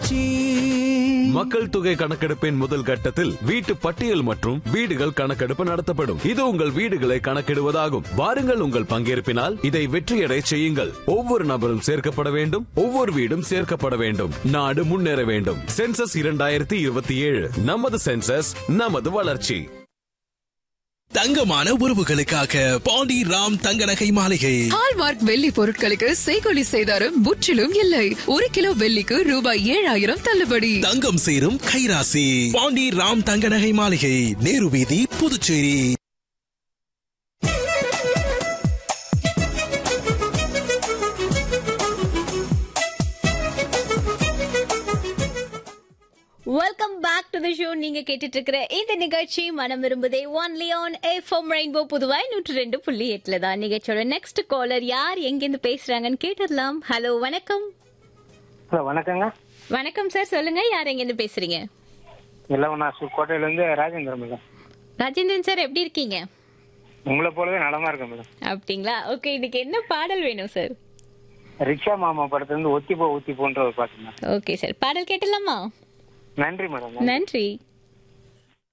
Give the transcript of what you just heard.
வளர்ச்சி மக்கள் தொகை கணக்கெடுப்பின் முதல் கட்டத்தில் வீட்டு பட்டியல் மற்றும் வீடுகள் கணக்கெடுப்பு நடத்தப்படும் இது உங்கள் வீடுகளை கணக்கிடுவதாகும் வாருங்கள் உங்கள் பங்கேற்பினால் இதை வெற்றியடை செய்யுங்கள் ஒவ்வொரு நபரும் சேர்க்கப்பட வேண்டும் ஒவ்வொரு வீடும் சேர்க்கப்பட வேண்டும் நாடு முன்னேற வேண்டும் சென்சஸ் இரண்டாயிரத்தி இருபத்தி ஏழு நமது சென்சஸ் நமது வளர்ச்சி தங்கமான உறவுகளுக்காக பாண்டி ராம் தங்க நகை மாளிகை ஹால்மார்க் வெள்ளி பொருட்களுக்கு செய்கொலி செய்தாரும் முற்றிலும் இல்லை ஒரு கிலோ வெள்ளிக்கு ரூபாய் ஏழாயிரம் தள்ளுபடி தங்கம் சேரும் கைராசி பாண்டி ராம் தங்க நகை மாளிகை நேரு வீதி Puducherry welcome back to the show நீங்க கேட்டுட்டு இருக்கிற இந்த நிகழ்ச்சி மனம் விரும்புதே ஒன்லி ஆன் எஃப்எம் ரெயின்போ புதுவாய் நூற்று ரெண்டு புள்ளி எட்டுல தான் நிகழ்ச்சியோட நெக்ஸ்ட் காலர் யார் எங்கிருந்து பேசுறாங்கன்னு கேட்டுடலாம் ஹலோ வணக்கம் ஹலோ வணக்கங்க வணக்கம் சார் சொல்லுங்க யார் எங்கிருந்து பேசுறீங்க எல்லாம் நான் சு- கோட்டையிலேருந்து ராஜேந்திரன் மேடம் ராஜேந்திரன் சார் எப்படி இருக்கீங்க உங்களை போலவே நலமா இருக்கேன் மேடம் அப்படிங்களா ஓகே இதுக்கு என்ன பாடல் வேணும் சார் ரிக்ஷா மாமா படத்துலேருந்து ஒத்தி போ ஒத்தி போன்ற ஒரு பாட்டு மேடம் ஓகே சார் பாடல் கேட்டலாமா நன்றி மேடம் நன்றி